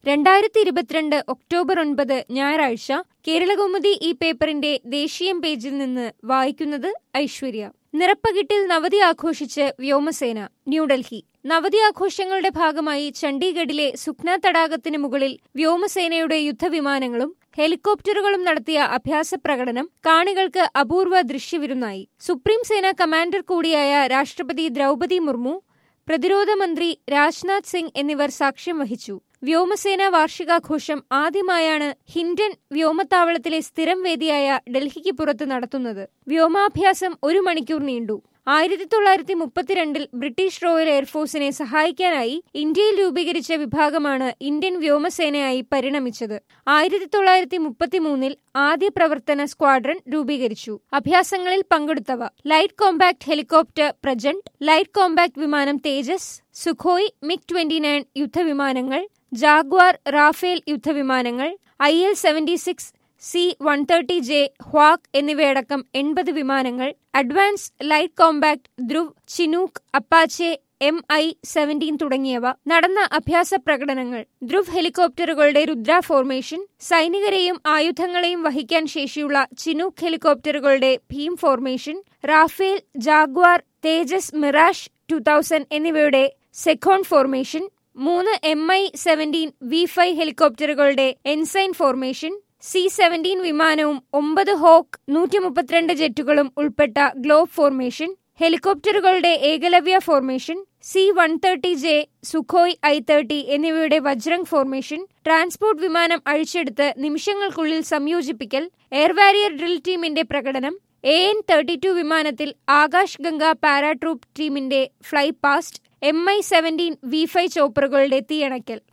രണ്ടായിരത്തി ഇരുപത്തിരണ്ട് ഒക്ടോബർ ഒൻപത് ഞായറാഴ്ച കേരളകൗമുദി ഈ പേപ്പറിന്റെ ദേശീയം പേജിൽ നിന്ന് വായിക്കുന്നത് ഐശ്വര്യ നിറപ്പകിട്ടിൽ നവതി ആഘോഷിച്ച് വ്യോമസേന ന്യൂഡൽഹി നവതി ആഘോഷങ്ങളുടെ ഭാഗമായി ചണ്ഡീഗഡിലെ സുഖ്ന തടാകത്തിന് മുകളിൽ വ്യോമസേനയുടെ യുദ്ധവിമാനങ്ങളും ഹെലികോപ്റ്ററുകളും നടത്തിയ അഭ്യാസ പ്രകടനം കാണികൾക്ക് അപൂർവ ദൃശ്യവിരുന്നായി സുപ്രീം സേന കമാൻഡർ കൂടിയായ രാഷ്ട്രപതി ദ്രൗപതി മുർമു പ്രതിരോധ മന്ത്രി രാജ്നാഥ് സിംഗ് എന്നിവർ സാക്ഷ്യം വഹിച്ചു വ്യോമസേന വാർഷികാഘോഷം ആദ്യമായാണ് ഹിൻഡൻ വ്യോമത്താവളത്തിലെ സ്ഥിരം വേദിയായ ഡൽഹിക്ക് പുറത്ത് നടത്തുന്നത് വ്യോമാഭ്യാസം ഒരു മണിക്കൂർ നീണ്ടു ആയിരത്തി തൊള്ളായിരത്തി മുപ്പത്തിരണ്ടിൽ ബ്രിട്ടീഷ് റോയൽ എയർഫോഴ്സിനെ സഹായിക്കാനായി ഇന്ത്യയിൽ രൂപീകരിച്ച വിഭാഗമാണ് ഇന്ത്യൻ വ്യോമസേനയായി പരിണമിച്ചത് ആയിരത്തി തൊള്ളായിരത്തി മുപ്പത്തിമൂന്നിൽ ആദ്യ പ്രവർത്തന സ്ക്വാഡ്രൺ രൂപീകരിച്ചു അഭ്യാസങ്ങളിൽ പങ്കെടുത്തവ light compact helicopter Prachand light compact വിമാനം Tejas Sukhoi MiG twenty nine യുദ്ധവിമാനങ്ങൾ ജാഗ്വാർ റാഫേൽ യുദ്ധവിമാനങ്ങൾ I L seventy six C one thirty J Hawk എന്നിവയടക്കം എൺപത് വിമാനങ്ങൾ advance light compact Dhruv Chinook Apache M I seventeen തുടങ്ങിയവ നടന്ന അഭ്യാസ പ്രകടനങ്ങൾ ധ്രുവ് ഹെലികോപ്റ്ററുകളുടെ രുദ്ര ഫോർമേഷൻ സൈനികരെയും ആയുധങ്ങളെയും വഹിക്കാൻ ശേഷിയുള്ള ചിനൂക്ക് ഹെലികോപ്റ്ററുകളുടെ Bheem formation Rafale Jaguar Tejas Mirage two thousand എന്നിവയുടെ സെഖോൺ ഫോർമേഷൻ മൂന്ന് M I seventeen V five ഹെലികോപ്റ്ററുകളുടെ എൻസൈൻ ഫോർമേഷൻ സി സെവന്റീൻ വിമാനവും ഒമ്പത് ഹോക്ക് നൂറ്റി മുപ്പത്തിരണ്ട് ജെറ്റുകളും ഉൾപ്പെട്ട ഗ്ലോബ് ഫോർമേഷൻ ഹെലികോപ്റ്ററുകളുടെ Eklavya formation C one thirty J Sukhoi I thirty എന്നിവയുടെ വജ്രംഗ് ഫോർമേഷൻ ട്രാൻസ്പോർട്ട് വിമാനം അഴിച്ചെടുത്ത് നിമിഷങ്ങൾക്കുള്ളിൽ സംയോജിപ്പിക്കൽ എയർ വാരിയർ ഡ്രിൽ ടീമിന്റെ പ്രകടനം എ എൻ തേർട്ടി ടു വിമാനത്തിൽ ആകാശ് ഗംഗ പാരാട്രൂപ്പ് ടീമിന്റെ fly past M I seventeen V five ചോപ്പറുകളുടെ തീയണയ്ക്കൽ